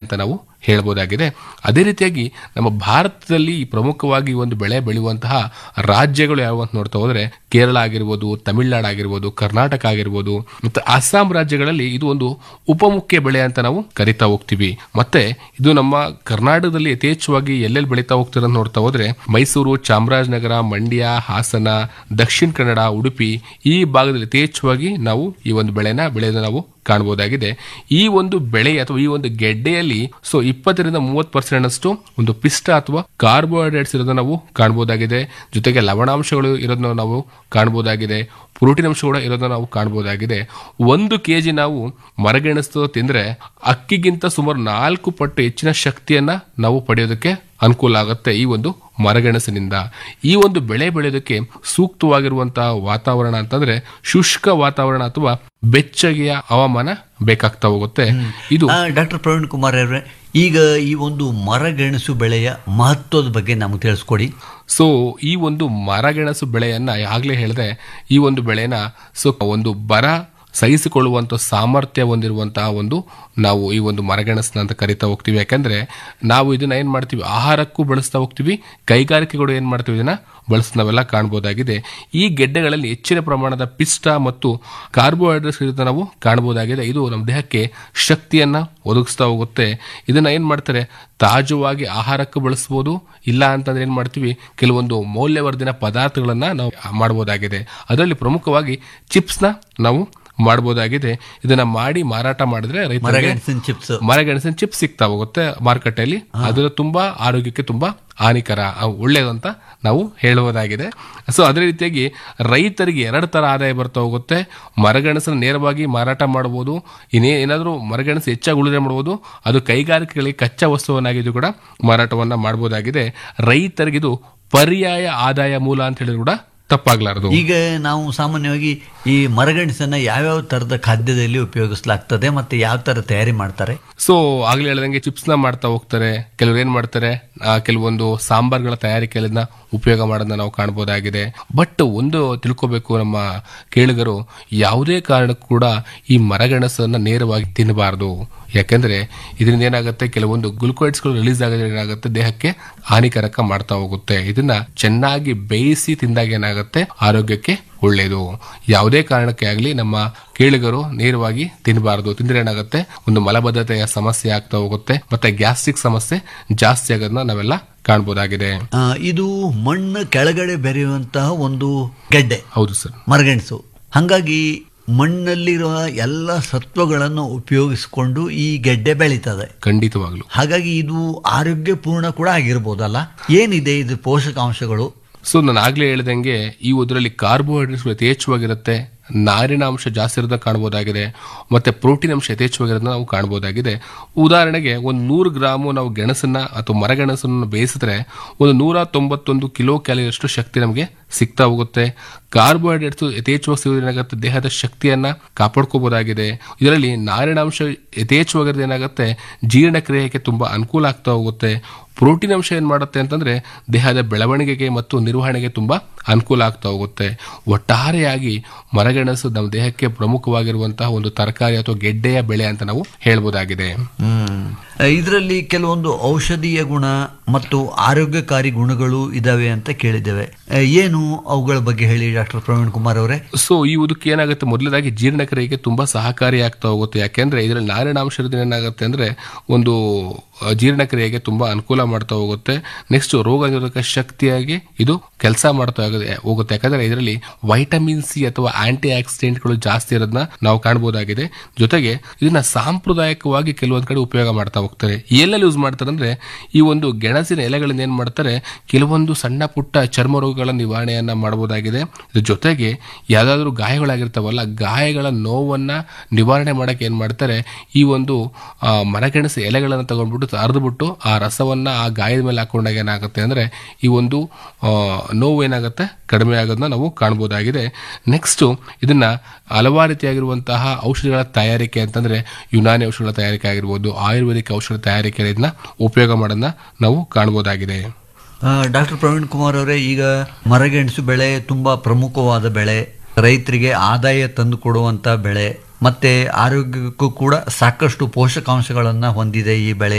ಅಂತ ನಾವು ಹೇಳ್ಬೋದಾಗಿದೆ ಅದೇ ರೀತಿಯಾಗಿ ನಮ್ಮ ಭಾರತದಲ್ಲಿ ಪ್ರಮುಖವಾಗಿ ಒಂದು ಬೆಳೆ ಬೆಳೆಯುವಂತಹ ರಾಜ್ಯಗಳು ಯಾವ ಅಂತ ನೋಡ್ತಾ ಹೋದ್ರೆ ಕೇರಳ ಆಗಿರ್ಬೋದು ತಮಿಳುನಾಡು ಆಗಿರ್ಬೋದು ಕರ್ನಾಟಕ ಆಗಿರ್ಬೋದು ಮತ್ತು ಅಸ್ಸಾಂ ರಾಜ್ಯಗಳಲ್ಲಿ ಇದು ಒಂದು ಉಪಮುಖ್ಯ ಬೆಳೆ ಅಂತ ನಾವು ಕರಿತಾ ಹೋಗ್ತೀವಿ ಮತ್ತೆ ಇದು ನಮ್ಮ ಕರ್ನಾಟಕದಲ್ಲಿ ಯಥೇಚ್ಛವಾಗಿ ಎಲ್ಲೆಲ್ಲಿ ಬೆಳೀತಾ ಹೋಗ್ತಾರೆ ಅಂತ ನೋಡ್ತಾ ಹೋದ್ರೆ ಮೈಸೂರು ಚಾಮರಾಜನಗರ ಮಂಡ್ಯ ಹಾಸನ ದಕ್ಷಿಣ ಕನ್ನಡ ಉಡುಪಿ ಈ ಭಾಗದಲ್ಲಿ ಯಥೇಚ್ಛವಾಗಿ ನಾವು ಈ ಒಂದು ಬೆಳೆನ ಬೆಳೆಯೋದು ನಾವು ಕಾಣಬಹುದಾಗಿದೆ ಈ ಒಂದು ಬೆಳೆ ಅಥವಾ ಈ ಒಂದು ಗೆಡ್ಡೆಯಲ್ಲಿ ಸೊ ಇಪ್ಪತ್ತರಿಂದ ಮೂವತ್ತು ಪರ್ಸೆಂಟ್ ಅಷ್ಟು ಒಂದು ಪಿಷ್ಟ ಅಥವಾ ಕಾರ್ಬೋಹೈಡ್ರೇಟ್ಸ್ ಇರೋದನ್ನ ನಾವು ಕಾಣಬಹುದಾಗಿದೆ ಜೊತೆಗೆ ಲವಣಾಂಶಗಳು ಇರೋದನ್ನ ನಾವು ಕಾಣಬಹುದಾಗಿದೆ ಪ್ರೋಟೀನ್ ಅಂಶ ಕೂಡ ಇರೋದನ್ನ ನಾವು ಕಾಣಬಹುದಾಗಿದೆ ಒಂದು ಕೆಜಿ ನಾವು ಮರಗೆಣಸು ತಿಂದ್ರೆ ಅಕ್ಕಿಗಿಂತ ಸುಮಾರು ನಾಲ್ಕು ಪಟ್ಟು ಹೆಚ್ಚಿನ ಶಕ್ತಿಯನ್ನ ನಾವು ಪಡೆಯೋದಕ್ಕೆ ಅನುಕೂಲ ಆಗುತ್ತೆ ಈ ಒಂದು ಮರಗೆಣಸಿನಿಂದ ಈ ಒಂದು ಬೆಳೆ ಬೆಳೆಯೋದಕ್ಕೆ ಸೂಕ್ತವಾಗಿರುವಂತಹ ವಾತಾವರಣ ಅಂತಂದ್ರೆ ಶುಷ್ಕ ವಾತಾವರಣ ಅಥವಾ ಬೆಚ್ಚಗೆಯ ಹವಾಮಾನ ಬೇಕಾಗ್ತಾ ಹೋಗುತ್ತೆ ಇದು ಡಾಕ್ಟರ್ ಪ್ರವೀಣ್ ಕುಮಾರ್ ಅವರೇ ಈಗ ಈ ಒಂದು ಮರಗೆಣಸು ಬೆಳೆಯ ಮಹತ್ವದ ಬಗ್ಗೆ ನಮಗೆ ತಿಳಿಸ್ಕೊಡಿ ಸೊ ಈ ಒಂದು ಮರಗೆಣಸು ಬೆಳೆಯನ್ನ ಆಗ್ಲೇ ಹೇಳಿದೆ ಈ ಒಂದು ಬೆಳೆನ ಸೊ ಒಂದು ಬರ ಸಹಿಸಿಕೊಳ್ಳುವಂತ ಸಾಮರ್ಥ್ಯ ಹೊಂದಿರುವಂತಹ ಒಂದು ನಾವು ಈ ಒಂದು ಮರಗೆಣಸನ್ನ ಅಂತ ಕರಿತಾ ಹೋಗ್ತೀವಿ ಯಾಕಂದ್ರೆ ನಾವು ಇದನ್ನ ಏನ್ ಮಾಡ್ತೀವಿ ಆಹಾರಕ್ಕೂ ಬಳಸ್ತಾ ಹೋಗ್ತೀವಿ ಕೈಗಾರಿಕೆಗಳು ಏನ್ ಮಾಡ್ತೀವಿ ಇದನ್ನ ಬಳಸಿ ನಾವೆಲ್ಲ ಕಾಣಬಹುದಾಗಿದೆ ಈ ಗೆಡ್ಡೆಗಳಲ್ಲಿ ಹೆಚ್ಚಿನ ಪ್ರಮಾಣದ ಪಿಷ್ಟ ಮತ್ತು ಕಾರ್ಬೋಹೈಡ್ರೇಟ್ಸ್ ಇರೋದನ್ನ ನಾವು ಕಾಣಬಹುದಾಗಿದೆ ಇದು ನಮ್ಮ ದೇಹಕ್ಕೆ ಶಕ್ತಿಯನ್ನ ಒದಗಿಸ್ತಾ ಹೋಗುತ್ತೆ ಇದನ್ನ ಏನ್ ಮಾಡ್ತಾರೆ ತಾಜವಾಗಿ ಆಹಾರಕ್ಕೆ ಬಳಸ್ಬೋದು ಇಲ್ಲ ಅಂತಂದ್ರೆ ಏನ್ ಮಾಡ್ತೀವಿ ಕೆಲವೊಂದು ಮೌಲ್ಯವರ್ಧಿತ ಪದಾರ್ಥಗಳನ್ನ ನಾವು ಮಾಡಬಹುದಾಗಿದೆ ಅದರಲ್ಲಿ ಪ್ರಮುಖವಾಗಿ ಚಿಪ್ಸ್ನ ನಾವು ಮಾಡಬಹುದಾಗಿದೆ ಇದನ್ನ ಮಾಡಿ ಮಾರಾಟ ಮಾಡಿದ್ರೆ ರೈತರಿಗೆ ಮರಗೆಣಸಿನ ಚಿಪ್ಸ್ ಮರಗೆಣಸಿನ ಚಿಪ್ಸ್ ಸಿಗ್ತಾ ಹೋಗುತ್ತೆ ಮಾರುಕಟ್ಟೆಯಲ್ಲಿ ಅದರ ತುಂಬಾ ಆರೋಗ್ಯಕ್ಕೆ ತುಂಬಾ ಹಾನಿಕರ ಅವು ಒಳ್ಳೇದು ಅಂತ ನಾವು ಹೇಳುವುದಾಗಿದೆ ಸೊ ಅದೇ ರೀತಿಯಾಗಿ ರೈತರಿಗೆ ಎರಡು ತರ ಆದಾಯ ಬರ್ತಾ ಹೋಗುತ್ತೆ ಮರಗೆಣಸನ್ನು ನೇರವಾಗಿ ಮಾರಾಟ ಮಾಡಬಹುದು ಇನ್ನೇ ಏನಾದರೂ ಮರಗೆಣಸು ಹೆಚ್ಚಾಗಿ ಉಳಿದ್ರೆ ಮಾಡಬಹುದು ಅದು ಕೈಗಾರಿಕೆಗಳಿಗೆ ಕಚ್ಚಾ ವಸ್ತುವನ್ನಾಗಿದ್ದು ಕೂಡ ಮಾರಾಟವನ್ನ ಮಾಡಬಹುದಾಗಿದೆ ರೈತರಿಗೆ ಇದು ಪರ್ಯಾಯ ಆದಾಯ ಮೂಲ ಅಂತ ಹೇಳಿದ್ರು ಕೂಡ ತಪ್ಪಾಗ್ಲಾರದು ಈಗ ನಾವು ಸಾಮಾನ್ಯವಾಗಿ ಈ ಮರಗೆಣಸನ್ನ ಯಾವ್ಯಾವ ತರದ ಖಾದ್ಯದಲ್ಲಿ ಉಪಯೋಗಿಸಲಾಗ್ತದೆ ಮತ್ತೆ ಯಾವ ತರ ತಯಾರಿ ಮಾಡ್ತಾರೆ ಸೊ ಆಗ್ಲೇ ಹೇಳ್ದಂಗೆ ಚಿಪ್ಸ್ ನ ಮಾಡ್ತಾ ಹೋಗ್ತಾರೆ ಕೆಲವರು ಏನ್ ಮಾಡ್ತಾರೆ ಆ, ಕೆಲವೊಂದು ಸಾಂಬಾರ್ಗಳ ತಯಾರಿಕೆಯನ್ನ ಉಪಯೋಗ ಮಾಡೋದನ್ನ ನಾವು ಕಾಣಬಹುದಾಗಿದೆ ಬಟ್ ಒಂದು ತಿಳ್ಕೋಬೇಕು ನಮ್ಮ ಕೇಳುಗರು ಯಾವುದೇ ಕಾರಣಕ್ಕೂ ಕೂಡ ಈ ಮರಗೆಣಸನ್ನ ನೇರವಾಗಿ ತಿನ್ನಬಾರದು ಯಾಕೆಂದ್ರೆ ಇದರಿಂದ ಏನಾಗುತ್ತೆ ಕೆಲವೊಂದು ಗ್ಲುಕೋಯ್ಡ್ಸ್ಗಳು ರಿಲೀಸ್ ಆಗೋದ್ರಿಂದ ಏನಾಗುತ್ತೆ ದೇಹಕ್ಕೆ ಹಾನಿಕರಕ ಮಾಡ್ತಾ ಹೋಗುತ್ತೆ ಇದನ್ನ ಚೆನ್ನಾಗಿ ಬೇಯಿಸಿ ತಿಂದಾಗ ಏನಾಗುತ್ತೆ ಆರೋಗ್ಯಕ್ಕೆ ಒಳ್ಳೆಯದು ಯಾವುದೇ ಕಾರಣಕ್ಕೆ ಆಗಲಿ ನಮ್ಮ ಕೇಳುಗರು ನೇರವಾಗಿ ತಿನ್ನಬಾರದು ತಿಂದ್ರೆ ಏನಾಗುತ್ತೆ ಒಂದು ಮಲಬದ್ಧತೆಯ ಸಮಸ್ಯೆ ಆಗ್ತಾ ಹೋಗುತ್ತೆ ಮತ್ತೆ ಗ್ಯಾಸ್ಟ್ರಿಕ್ ಸಮಸ್ಯೆ ಜಾಸ್ತಿ ಆಗೋದನ್ನ ನಾವೆಲ್ಲ ಕಾಣಬಹುದಾಗಿದೆ ಆ, ಇದು ಮಣ್ಣು ಕೆಳಗಡೆ ಬೆರೆಯುವಂತಹ ಒಂದು ಗೆಡ್ಡೆ ಹೌದು ಸರ್ ಮರಗೆಣಸು ಹಾಗಾಗಿ ಮಣ್ಣಲ್ಲಿರುವ ಎಲ್ಲ ಸತ್ವಗಳನ್ನು ಉಪಯೋಗಿಸಿಕೊಂಡು ಈ ಗೆಡ್ಡೆ ಬೆಳೀತದೆ ಖಂಡಿತವಾಗ್ಲು ಹಾಗಾಗಿ ಇದು ಆರೋಗ್ಯಪೂರ್ಣ ಕೂಡ ಆಗಿರ್ಬೋದಲ್ಲ ಏನಿದೆ ಇದು ಪೋಷಕಾಂಶಗಳು ಸೊ ನಾನು ಆಗ್ಲೇ ಹೇಳ್ದಂಗೆ ಈ ಇದರಲ್ಲಿ ಕಾರ್ಬೋಹೈಡ್ರೇಟ್ಸ್ ಯಥೇಚ್ಛವಾಗಿರುತ್ತೆ ನಾರಿನ ಅಂಶ ಜಾಸ್ತಿ ಇರೋದನ್ನ ಕಾಣಬಹುದಾಗಿದೆ ಮತ್ತೆ ಪ್ರೋಟೀನ್ ಅಂಶ ಯಥೇಚ್ಛವಾಗಿರೋದನ್ನ ನಾವು ಕಾಣಬಹುದಾಗಿದೆ ಉದಾಹರಣೆಗೆ ಒಂದು ನೂರು ಗ್ರಾಮು ನಾವು ಗೆಣಸನ್ನ ಅಥವಾ ಮರಗೆಣಸನ್ನು ಬೇಯಿಸಿದ್ರೆ ಒಂದು ನೂರ ತೊಂಬತ್ತೊಂದು ಕಿಲೋ ಕ್ಯಾಲರಿಯಷ್ಟು ಶಕ್ತಿ ನಮಗೆ ಸಿಗ್ತಾ ಹೋಗುತ್ತೆ ಕಾರ್ಬೋಹೈಡ್ರೇಟ್ಸ್ ಯಥೇಚ್ಛವಾಗಿ ಸಿಗೋದು ಏನಾಗುತ್ತೆ ದೇಹದ ಶಕ್ತಿಯನ್ನ ಕಾಪಾಡ್ಕೋಬಹುದಾಗಿದೆ ಇದರಲ್ಲಿ ನಾರಿನಾಂಶ ಯಥೇಚ್ಛವಾಗಿರೋದು ಏನಾಗುತ್ತೆ ಜೀರ್ಣಕ್ರಿಯೆಗೆ ತುಂಬಾ ಅನುಕೂಲ ಆಗ್ತಾ ಹೋಗುತ್ತೆ ಪ್ರೋಟೀನ್ ಅಂಶ ಏನ್ ಮಾಡುತ್ತೆ ಅಂತಂದ್ರೆ ದೇಹದ ಬೆಳವಣಿಗೆಗೆ ಮತ್ತು ನಿರ್ವಹಣೆಗೆ ತುಂಬಾ ಅನುಕೂಲ ಆಗ್ತಾ ಹೋಗುತ್ತೆ ಒಟ್ಟಾರೆಯಾಗಿ ಮರಗೆಣಸು ನಮ್ಮ ದೇಹಕ್ಕೆ ಪ್ರಮುಖವಾಗಿರುವಂತಹ ಒಂದು ತರಕಾರಿ ಅಥವಾ ಗೆಡ್ಡೆಯ ಬೆಳೆ ಅಂತ ನಾವು ಹೇಳ್ಬೋದಾಗಿದೆ ಇದರಲ್ಲಿ ಕೆಲವೊಂದು ಔಷಧೀಯ ಗುಣ ಮತ್ತು ಆರೋಗ್ಯಕಾರಿ ಗುಣಗಳು ಇದಾವೆ ಅಂತ ಕೇಳಿದ್ದೇವೆ ಆ, ಏನು ಅವುಗಳ ಬಗ್ಗೆ ಹೇಳಿ ಡಾಕ್ಟರ್ ಪ್ರವೀಣ್ ಕುಮಾರ್ ಅವರೇ ಸೊ ಈ ಉದಕ್ಕೆ ಏನಾಗುತ್ತೆ ಮೊದಲದಾಗಿ ಜೀರ್ಣಕ್ರಿಯೆಗೆ ತುಂಬಾ ಸಹಕಾರಿ ಆಗ್ತಾ ಹೋಗುತ್ತೆ ಯಾಕೆಂದ್ರೆ ಇದರಲ್ಲಿ ನಾರಿನಾಂಶ ಇರೋದ್ರಿಂದ ಏನಾಗುತ್ತೆ ಅಂದ್ರೆ ಒಂದು ಆ, ಜೀರ್ಣಕ್ರಿಯೆಗೆ ತುಂಬಾ ಅನುಕೂಲ ಮಾಡ್ತಾ ಹೋಗುತ್ತೆ ನೆಕ್ಸ್ಟ್ ರೋಗ ನಿರೋಧಕ ಶಕ್ತಿಯಾಗಿ ಇದು ಕೆಲಸ ಮಾಡ್ತಾ ಹೋಗುತ್ತೆ- ಹೋಗುತ್ತೆ ಯಾಕಂದ್ರೆ ಇದರಲ್ಲಿ ವೈಟಮಿನ್ ಸಿ ಅಥವಾ ಆಂಟಿ ಆಕ್ಸಿಡೆಂಟ್ಗಳು ಜಾಸ್ತಿ ಇರೋದನ್ನ ನಾವು ಕಾಣಬಹುದಾಗಿದೆ ಜೊತೆಗೆ ಇದನ್ನ ಸಾಂಪ್ರದಾಯಿಕವಾಗಿ ಕೆಲವೊಂದ್ ಕಡೆ ಉಪಯೋಗ ಮಾಡ್ತಾ ಹೋಗ್ತಾರೆ ಎಲ್ಲೆಲ್ಲಿ ಯೂಸ್ ಮಾಡ್ತಾರೆ ಅಂದ್ರೆ ಈ ಒಂದು ಗೆಣಸಿನ ಎಲೆಗಳನ್ನ ಏನ್ ಮಾಡ್ತಾರೆ ಕೆಲವೊಂದು ಸಣ್ಣ ಪುಟ್ಟ ಚರ್ಮ ರೋಗಗಳ ನಿವಾರಣೆಯನ್ನ ಮಾಡಬಹುದಾಗಿದೆ ಇದ್ರ ಜೊತೆಗೆ ಯಾವ್ದಾದ್ರು ಗಾಯಗಳಾಗಿರ್ತಾವಲ್ಲ ಗಾಯಗಳ ನೋವನ್ನ ನಿವಾರಣೆ ಮಾಡಕ್ಕೆ ಏನ್ ಮಾಡ್ತಾರೆ ಈ ಒಂದು ಆ, ಮರಗೆಣಸು ಎಲೆಗಳನ್ನ ತಗೊಂಡ್ಬಿಟ್ಟು ಅರ್ದ್ಬಿಟ್ಟು ಆ ರಸವನ್ನ ಆ ಗಾಯದ ಮೇಲೆ ಹಾಕೊಂಡಾಗ ಏನಾಗುತ್ತೆ ಅಂದ್ರೆ ಈ ಒಂದು ಆ, ನೋವು ಏನಾಗುತ್ತೆ ಕಡಿಮೆ ಆಗೋದನ್ನ ನಾವು ಕಾಣಬಹುದಾಗಿದೆ ನೆಕ್ಸ್ಟ್ ಇದನ್ನ ಹಲವಾರು ರೀತಿಯಾಗಿರುವಂತಹ ಔಷಧಿಗಳ ತಯಾರಿಕೆ ಅಂತಂದ್ರೆ ಯುನಾನಿ ಔಷಧಿಗಳ ತಯಾರಿಕೆ ಆಗಿರ್ಬೋದು ಆಯುರ್ವೇದಿಕ್ ಔಷಧ ತಯಾರಿಕೆ ಇದನ್ನ ಉಪಯೋಗ ಮಾಡೋದನ್ನ ನಾವು ಕಾಣಬಹುದಾಗಿದೆ ಡಾಕ್ಟರ್ ಪ್ರವೀಣ್ ಕುಮಾರ್ ಅವರೇ ಈಗ ಮರಗೆಣಸು ಬೆಳೆ ತುಂಬಾ ಪ್ರಮುಖವಾದ ಬೆಳೆ ರೈತರಿಗೆ ಆದಾಯ ತಂದು ಕೊಡುವಂತ ಬೆಳೆ ಮತ್ತೆ ಆರೋಗ್ಯಕ್ಕೂ ಕೂಡ ಸಾಕಷ್ಟು ಪೋಷಕಾಂಶಗಳನ್ನ ಹೊಂದಿದೆ ಈ ಬೆಳೆ